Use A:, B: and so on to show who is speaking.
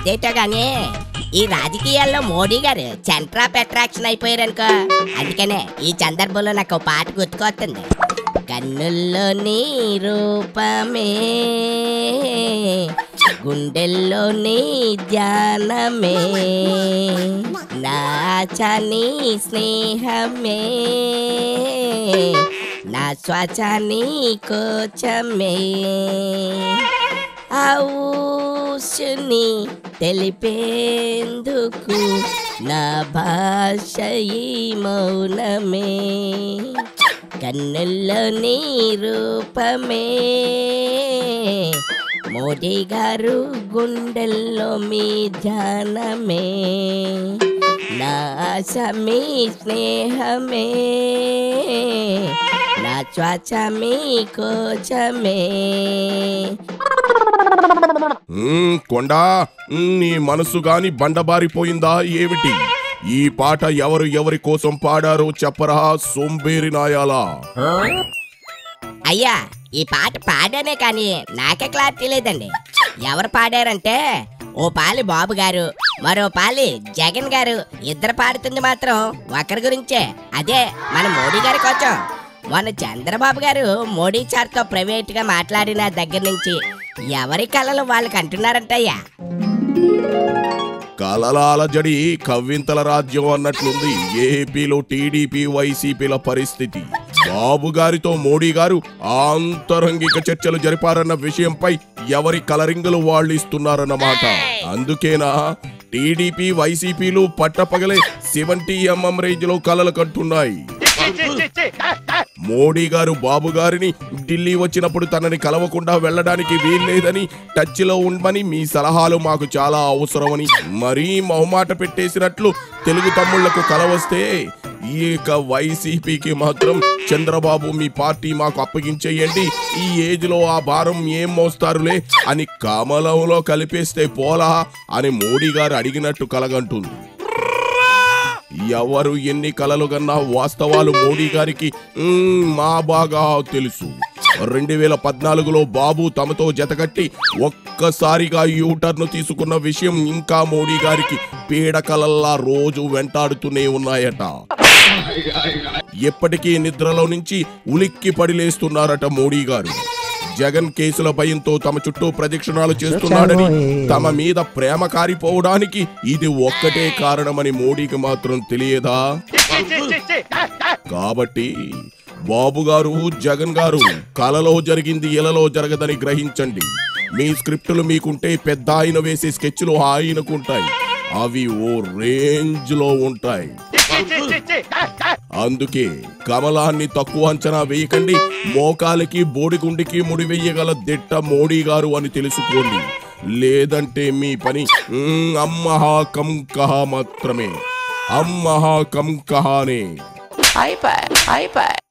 A: అదేటో గానీ ఈ రాజకీయాల్లో మోడీ గారు సెంటర్ ఆఫ్ అట్రాక్షన్ అయిపోయారనుకో అందుకనే ఈ సందర్భంలో నాకు ఓ పాట గుర్తుకొస్తుంది కన్నుల్లో నీ రూపమే గుండెల్లో నీ ధ్యానమే నాచ నీ స్నేహమే నా శ్వాస నీ కోచమే ఔషుని తెలిపేందుకు నా భాష ఈ మౌనమే కన్నుల్లో నీ రూపమే మోడీ గారు గుండెల్లో మీ ధ్యానమే నా ఆశ మీ స్నేహమే నా శ్వాస మీ కోచమే
B: మ్మ్, కొండా మ్మ్, నీ మనసు గాని బండబారిపోయిందా ఏమిటి ఈ పాట ఎవరు ఎవరి కోసం పాడారో చెప్పరా సోంబేరి నాయాలా
A: అయ్యా ఈ పాట పాడానే కానీ నాకే క్లారిటీ లేదండి ఎవరు పాడారంటే ఓ పాలి బాబు గారు మరో పాలి జగన్ గారు ఇద్దరు పాడుతుంది మాత్రం ఒకరి గురించే అదే మన మోడీ గారి కోసం మొన్న చంద్రబాబు గారు మోడీ సార్తో ప్రైవేట్ గా మాట్లాడిన దగ్గర నుంచి ఎవరి కళలు వాళ్ళకి అంటున్నారంటయ్యా
B: కలలాల జడి కవ్వింతల రాజ్యం అన్నట్లుంది ఏపీలో టీడీపీ వైసీపీల పరిస్థితి బాబు గారితో మోడీ గారు ఆంతరంగిక చర్చలు జరిపారన్న విషయంపై ఎవరి కలరింగులు వాళ్ళు ఇస్తున్నారన్నమాట అందుకేనా టీడీపీ వైసీపీలు పట్టపగలే సెవెంటీ ఎంఎం రేంజ్ లో కలలు కంటున్నాయి మోడీ గారు బాబు గారిని ఢిల్లీ వచ్చినప్పుడు తనని కలవకుండా వెళ్ళడానికి వీల్లేదని టచ్ లో ఉండమని మీ సలహాలు మాకు చాలా అవసరమని మరీ మొహమాట పెట్టేసినట్లు తెలుగు తమ్ముళ్లకు కలవస్తే ఇక వైసీపీకి మాత్రం చంద్రబాబు మీ పార్టీ మాకు అప్పగించేయండి ఈ ఏజ్ లో ఆ భారం ఏం మోస్తారులే అని కమలంలో కలిపేస్తే పోలా అని మోడీ గారు అడిగినట్టు కలగంటుంది ఎవరు ఎన్ని కలలు కన్నా వాస్తవాలు మోడీ గారికి మ్మ్, మా బాగా తెలుసు రెండు వేల పద్నాలుగులో బాబు తమతో జతకట్టి ఒక్కసారిగా యూటర్న్ తీసుకున్న విషయం ఇంకా మోడీ గారికి పీడకలల్లా రోజు వెంటాడుతూనే ఉన్నాయట ఎప్పటికీ నిద్రలో నుంచి ఉలిక్కి పడిలేస్తున్నారట మోడీ గారు జగన్ కేసుల భయంతో తమ చుట్టూ ప్రదక్షిణాలు చేస్తున్నాడని తమ మీద ప్రేమ కారిపోవడానికి ఇది ఒక్కటే కారణమని మోడీకి మాత్రం తెలియదా కాబట్టి బాబు గారు జగన్ గారు కలలో జరిగింది ఇలలో జరగదని గ్రహించండి మీ స్క్రిప్టులు మీకుంటే పెద్ద ఆయన వేసే స్కెచ్లు ఆయనకుంటాయి అవి ఓ రేంజ్ లో ఉంటాయి అందుకే కమలాన్ని తక్కువ అంచనా వేయకండి మోకాలికి బోడిగుండికి ముడివెయ్యగల దిట్ట మోడీ గారు అని తెలుసుకోండి లేదంటే మీ పని మ్, అమ్మహా కం కహ మాత్రమే అమ్మహా కం కహానే
C: iPad, iPad.